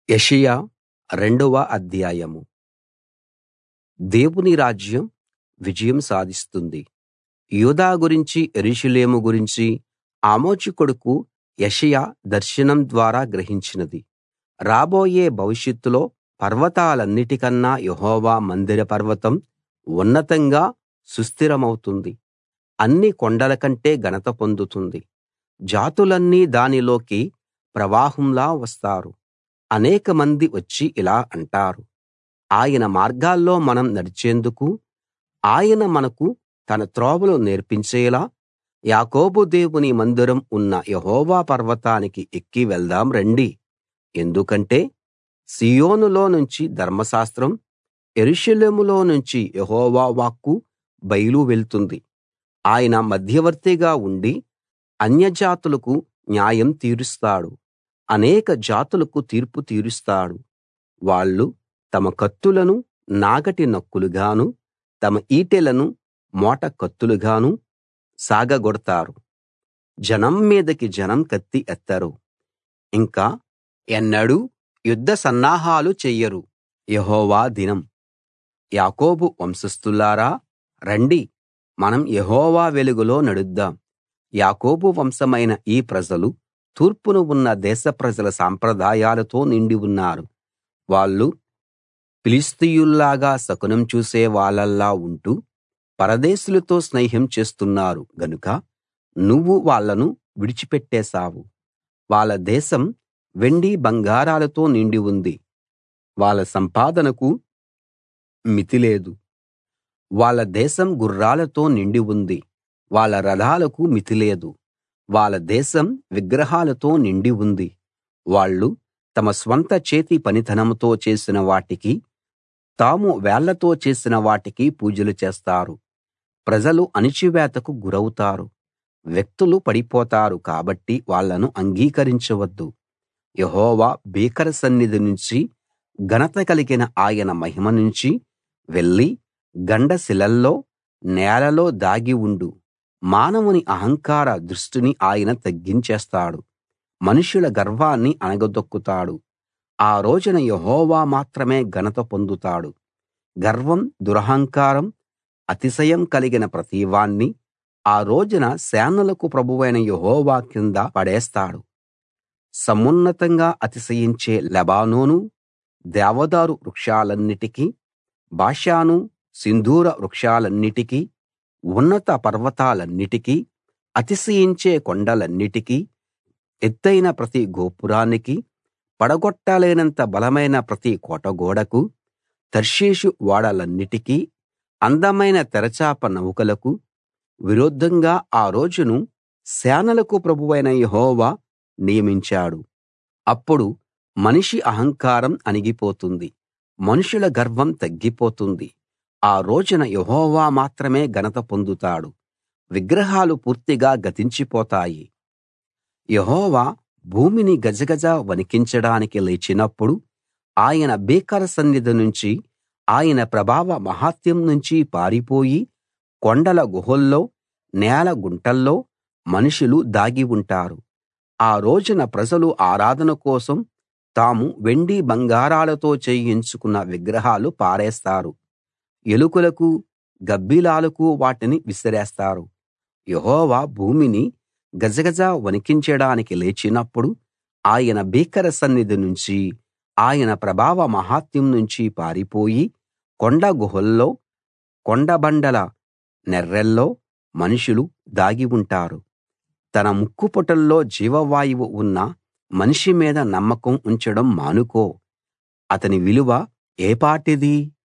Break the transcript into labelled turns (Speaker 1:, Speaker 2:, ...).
Speaker 1: యెషయా రెండవ అధ్యాయం దేవుని రాజ్యం విజయం సాధిస్తుంది యూదా గురించి యెరూషలేము గురించి ఆమోజు కొడుకు యెషయా దర్శనం ద్వారా గ్రహించినది రాబోయే భవిష్యత్తులో పర్వతాలన్నిటికన్నా యెహోవా మందిర పర్వతం ఉన్నతంగా సుస్థిరమవుతుంది అన్ని కొండల కంటే ఘనత పొందుతుంది జాతులన్నీ దానిలోకి ప్రవాహంలా వస్తారు అనేకమంది వచ్చి ఇలా అంటారు ఆయన మార్గాల్లో మనం నడిచేందుకు ఆయన మనకు తన త్రోవలు నేర్పించేలా యాకోబు దేవుని మందిరం ఉన్న యెహోవా పర్వతానికి ఎక్కి వెళ్దాం రండి ఎందుకంటే సీయోనులో నుంచి ధర్మశాస్త్రం యెరూషలేములో నుంచి యెహోవా వాక్కు బయలు వెళ్తుంది ఆయన మధ్యవర్తిగా ఉండి అన్యజాతులకు న్యాయం తీరుస్తాడు అనేక జాతులకు తీర్పు తీరుస్తాడు వాళ్ళు తమ కత్తులను నాగటి నక్కులుగాను తమ ఈటెలను మోట కత్తులుగాను సాగగొడతారు జనం మీదకి జనం కత్తి ఎత్తరు ఇంక ఎన్నడూ యుద్ధ సన్నాహాలు చెయ్యరు యెహోవా దినం యాకోబు వంశస్థులారా రండి మనం యెహోవా వెలుగులో నడుద్దాం యాకోబు వంశమైన ఈ ప్రజలు తూర్పున ఉన్న దేశ ప్రజల సాంప్రదాయాలతో నిండి ఉన్నారు వాళ్ళు ఫిలిష్తీయుల్లాగా శకునం చూసే వాళ్ళలా ఉంటూ పరదేశులతో స్నేహం చేస్తున్నారు గనుక నువ్వు వాళ్ళను విడిచిపెట్టేశావు వాళ్ళ దేశం వెండి బంగారాలతో నిండి ఉంది వాళ్ళ సంపాదనకు మితి లేదు వాళ్ళ దేశం గుర్రాలతో నిండి ఉంది వాళ్ళ రథాలకు మితి లేదు వాళ్ళ దేశం విగ్రహాలతో నిండి ఉంది వాళ్ళు తమ స్వంత చేతి పనితనంతో చేసిన వాటికి తాము వేళ్ళతో చేసిన వాటికి పూజలు చేస్తారు ప్రజలు అణిచివేతకు గురవుతారు వ్యక్తులు పడిపోతారు కాబట్టి వాళ్ళను అంగీకరించవద్దు యెహోవా భీకర సన్నిధి నుంచి ఘనత కలిగిన ఆయన మహిమ నుంచి వెళ్లి గండశిలల్లో నేలలో దాగి ఉండు మానవుని అహంకార దృష్టిని ఆయన తగ్గించేస్తాడు మనుషుల గర్వాన్ని అణగదొక్కుతాడు ఆ రోజున యెహోవా మాత్రమే ఘనత పొందుతాడు గర్వం దురహంకారం అతిశయం కలిగిన ప్రతివాణ్ణి ఆ రోజున సేనలకు ప్రభువైన యెహోవా కింద పడేస్తాడు సమున్నతంగా అతిశయించే లెబానోను దేవదారు వృక్షాలన్నిటికీ బాషాను సింధూర వృక్షాలన్నిటికీ ఉన్నత పర్వతాలన్నిటికీ అతిశయించే కొండలన్నిటికీ ఎత్తయిన ప్రతి గోపురానికి పడగొట్టలేనంత బలమైన ప్రతి కోటగోడకు తర్షీషు ఓడలన్నిటికీ అందమైన తెరచాప నౌకలకు విరుద్ధంగా ఆ రోజును సేనలకు ప్రభువైన యెహోవా నియమించాడు అప్పుడు మనిషి అహంకారం అణిగిపోతుంది మనుషుల గర్వం తగ్గిపోతుంది ఆ రోజున యెహోవా మాత్రమే ఘనత పొందుతాడు విగ్రహాలు పూర్తిగా గతించిపోతాయి యెహోవా భూమిని గజగజ వణికించడానికి లేచినప్పుడు ఆయన భీకర సన్నిధి నుంచి ఆయన ప్రభావ మహాత్మ్యం నుంచి పారిపోయి కొండల గుహల్లో నేల గుంటల్లో మనుషులు దాగి ఉంటారు ఆ రోజున ప్రజలు ఆరాధన కోసం తాము వెండి బంగారాలతో చేయించుకున్న విగ్రహాలు పారేస్తారు ఎలుకలకు గబ్బిలాలకు వాటిని విసిరేస్తారు యెహోవా భూమిని గజగజ వణికించడానికి లేచినప్పుడు ఆయన భీకర సన్నిధి నుంచి ఆయన ప్రభావ మహాత్మ్యం నుంచి పారిపోయి కొండ గుహల్లో కొండబండల నెర్రెల్లో మనుషులు దాగి ఉంటారు తన ముక్కుపుటల్లో జీవవాయువు ఉన్న మనిషి మీద నమ్మకం ఉంచడం మానుకో అతని విలువ ఏపాటిది